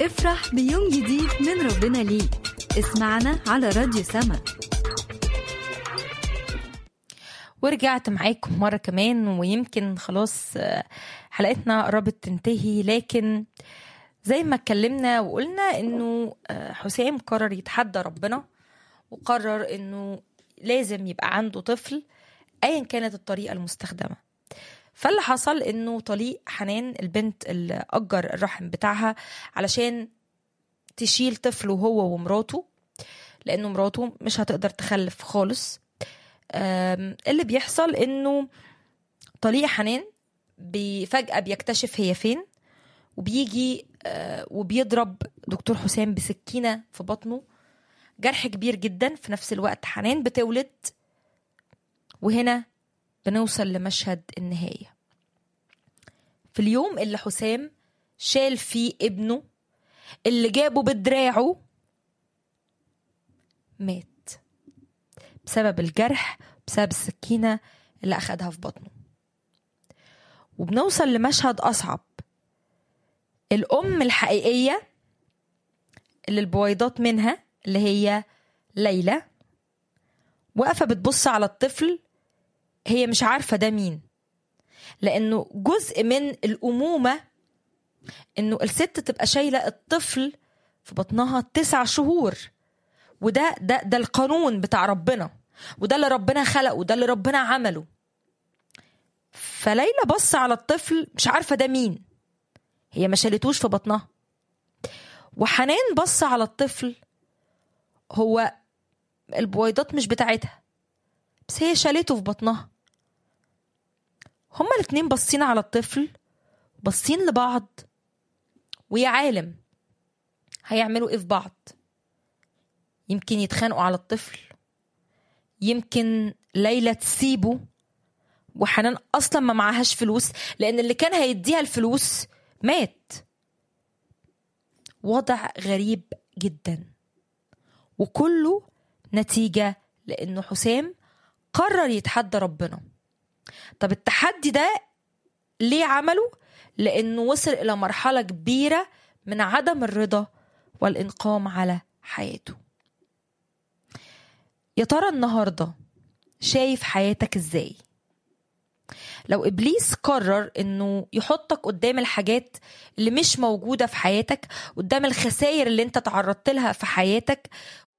افرح بيوم جديد من ربنا ليك اسمعنا على راديو سما ورجعت معاكم مرة كمان ويمكن خلاص آه، حلقتنا قربت تنتهي لكن زي ما اتكلمنا وقلنا انه آه، حسام قرر يتحدى ربنا وقرر انه لازم يبقى عنده طفل ايا كانت الطريقة المستخدمة فاللي حصل انه طليق حنان البنت اللي اجر الرحم بتاعها علشان تشيل طفله هو ومراته لانه مراته مش هتقدر تخلف خالص آم، اللي بيحصل انه طليق حنان بي- فجأة بيكتشف هي فين وبيجي آه، وبيضرب دكتور حسام بسكينة في بطنه جرح كبير جدا في نفس الوقت حنان بتولد وهنا بنوصل لمشهد النهاية في اليوم اللي حسام شال فيه ابنه اللي جابه بدراعه مات بسبب الجرح بسبب السكينة اللي أخدها في بطنه وبنوصل لمشهد أصعب الأم الحقيقية اللي البويضات منها اللي هي ليلى واقفة بتبص على الطفل هي مش عارفة ده مين لأنه جزء من الأمومة إنه الست تبقى شايلة الطفل في بطنها تسع شهور وده ده ده القانون بتاع ربنا وده اللي ربنا خلقه وده اللي ربنا عمله فليلى بص على الطفل مش عارفة ده مين هي ما شالتوش في بطنها وحنان بص على الطفل هو البويضات مش بتاعتها بس هي شالته في بطنها هما الاتنين باصين على الطفل باصين لبعض ويا عالم هيعملوا ايه في بعض يمكن يتخانقوا على الطفل يمكن ليلى تسيبه وحنان اصلا ما معهاش فلوس لان اللي كان هيديها الفلوس مات وضع غريب جدا وكله نتيجة لأنه حسام قرر يتحدى ربنا طب التحدي ده ليه عمله؟ لأنه وصل إلى مرحلة كبيرة من عدم الرضا والإنقام على حياته يا ترى النهاردة شايف حياتك إزاي؟ لو ابليس قرر انه يحطك قدام الحاجات اللي مش موجوده في حياتك قدام الخسائر اللي انت تعرضت لها في حياتك